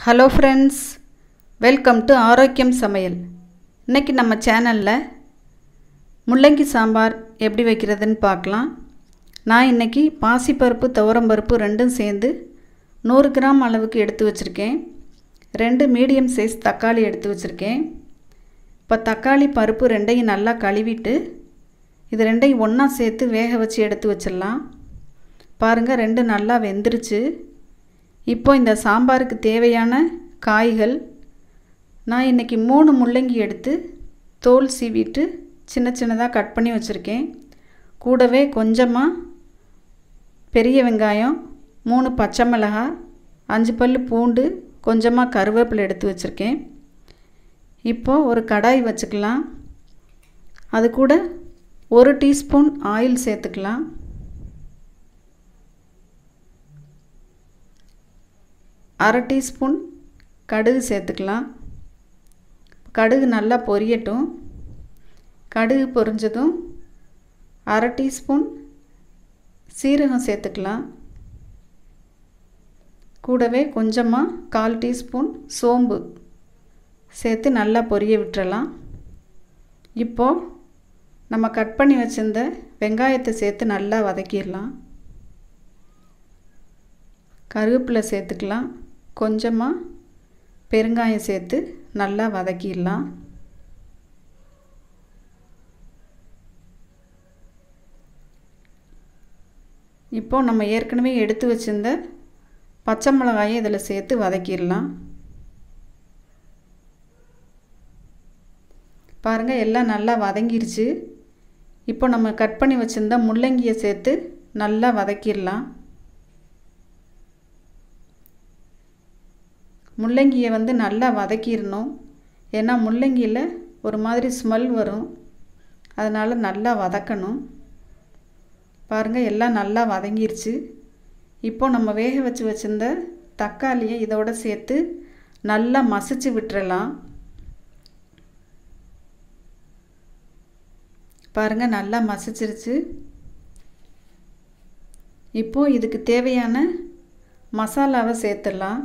hello friends welcome to ஆரோக்கியம் சமையல் இன்றைக்கி நம்ம சேனலில் முள்ளங்கி சாம்பார் எப்படி வைக்கிறதுன்னு பார்க்கலாம் நான் இன்றைக்கி பாசிப்பருப்பு துவரம்பருப்பு ரெண்டும் சேர்ந்து நூறு கிராம் அளவுக்கு எடுத்து வச்சுருக்கேன் ரெண்டு மீடியம் சைஸ் தக்காளி எடுத்து வச்சுருக்கேன் இப்போ தக்காளி பருப்பு ரெண்டையும் நல்லா கழுவிட்டு இது ரெண்டையும் ஒன்றா சேர்த்து வேக வச்சு எடுத்து வச்சிடலாம் பாருங்கள் ரெண்டு நல்லா வெந்துருச்சு இப்போ இந்த சாம்பாருக்கு தேவையான காய்கள் நான் இன்றைக்கி மூணு முள்ளங்கி எடுத்து தோல் சீவிட்டு சின்ன சின்னதாக கட் பண்ணி வச்சுருக்கேன் கூடவே கொஞ்சமாக பெரிய வெங்காயம் மூணு பச்சை மிளகாய் அஞ்சு பல் பூண்டு கொஞ்சமாக கருவேப்பிலை எடுத்து வச்சுருக்கேன் இப்போது ஒரு கடாய் வச்சுக்கலாம் அது கூட ஒரு டீஸ்பூன் ஆயில் சேர்த்துக்கலாம் அரை டீஸ்பூன் கடுகு சேர்த்துக்கலாம் கடுகு நல்லா பொரியட்டும் கடுகு பொரிஞ்சதும் அரை டீஸ்பூன் சீரகம் சேர்த்துக்கலாம் கூடவே கொஞ்சமாக கால் டீஸ்பூன் சோம்பு சேர்த்து நல்லா பொரிய விட்டுறலாம் இப்போது நம்ம கட் பண்ணி வச்சுருந்த வெங்காயத்தை சேர்த்து நல்லா வதக்கிடலாம் கருவேப்பிலை சேர்த்துக்கலாம் கொஞ்சமாக பெருங்காயம் சேர்த்து நல்லா வதக்கிடலாம் இப்போது நம்ம ஏற்கனவே எடுத்து வச்சுருந்த பச்சை மிளகாயை இதில் சேர்த்து வதக்கிடலாம் பாருங்கள் எல்லாம் நல்லா வதங்கிருச்சு இப்போ நம்ம கட் பண்ணி வச்சுருந்த முள்ளங்கியை சேர்த்து நல்லா வதக்கிடலாம் முள்ளங்கியை வந்து நல்லா வதக்கிடணும் ஏன்னா முள்ளங்கியில் ஒரு மாதிரி ஸ்மெல் வரும் அதனால் நல்லா வதக்கணும் பாருங்கள் எல்லாம் நல்லா வதங்கிருச்சு இப்போ நம்ம வேக வச்சு வச்சுருந்த தக்காளியை இதோடு சேர்த்து நல்லா மசிச்சு விட்டுறலாம் பாருங்கள் நல்லா மசிச்சிருச்சு இப்போது இதுக்கு தேவையான மசாலாவை சேர்த்துடலாம்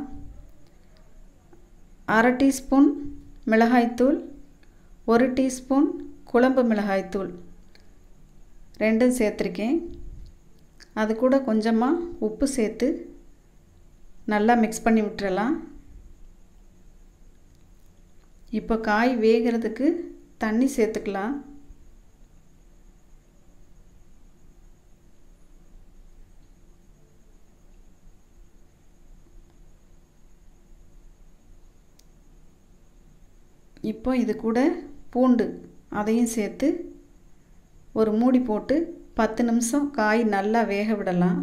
அரை டீஸ்பூன் மிளகாய்த்தூள் ஒரு டீஸ்பூன் குழம்பு மிளகாய்த்தூள் ரெண்டும் சேர்த்துருக்கேன் அது கூட கொஞ்சமாக உப்பு சேர்த்து நல்லா மிக்ஸ் பண்ணி விட்டுறலாம் இப்போ காய் வேகிறதுக்கு தண்ணி சேர்த்துக்கலாம் இப்போ இது கூட பூண்டு அதையும் சேர்த்து ஒரு மூடி போட்டு பத்து நிமிஷம் காய் நல்லா வேக விடலாம்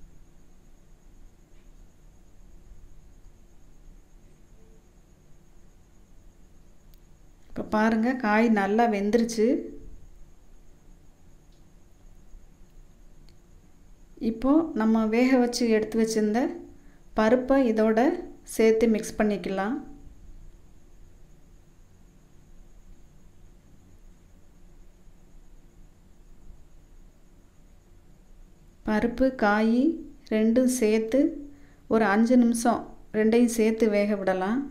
இப்போ பாருங்கள் காய் நல்லா வெந்துருச்சு இப்போது நம்ம வேக வச்சு எடுத்து வச்சுருந்த பருப்பை இதோட சேர்த்து மிக்ஸ் பண்ணிக்கலாம் பருப்பு காய் ரெண்டும் சேர்த்து ஒரு அஞ்சு நிமிஷம் ரெண்டையும் சேர்த்து வேக விடலாம்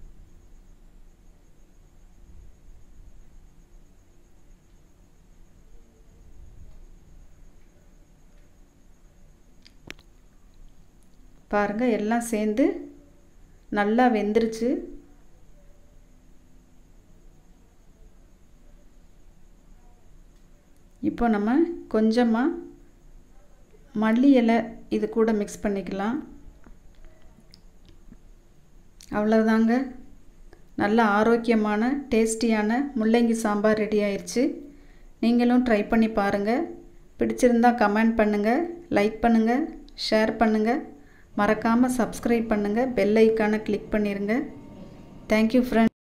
பாருங்கள் எல்லாம் சேர்ந்து நல்லா வெந்துருச்சு இப்போ நம்ம கொஞ்சமாக மல்லி இலை இது கூட மிக்ஸ் பண்ணிக்கலாம் அவ்வளோதாங்க நல்ல ஆரோக்கியமான டேஸ்டியான முள்ளங்கி சாம்பார் ரெடி ஆயிடுச்சு நீங்களும் ட்ரை பண்ணி பாருங்கள் பிடிச்சிருந்தால் கமெண்ட் பண்ணுங்கள் லைக் பண்ணுங்கள் ஷேர் பண்ணுங்கள் மறக்காமல் சப்ஸ்கிரைப் பண்ணுங்கள் பெல் ஐக்கானை கிளிக் பண்ணிடுங்க தேங்க்யூ ஃப்ரெண்ட்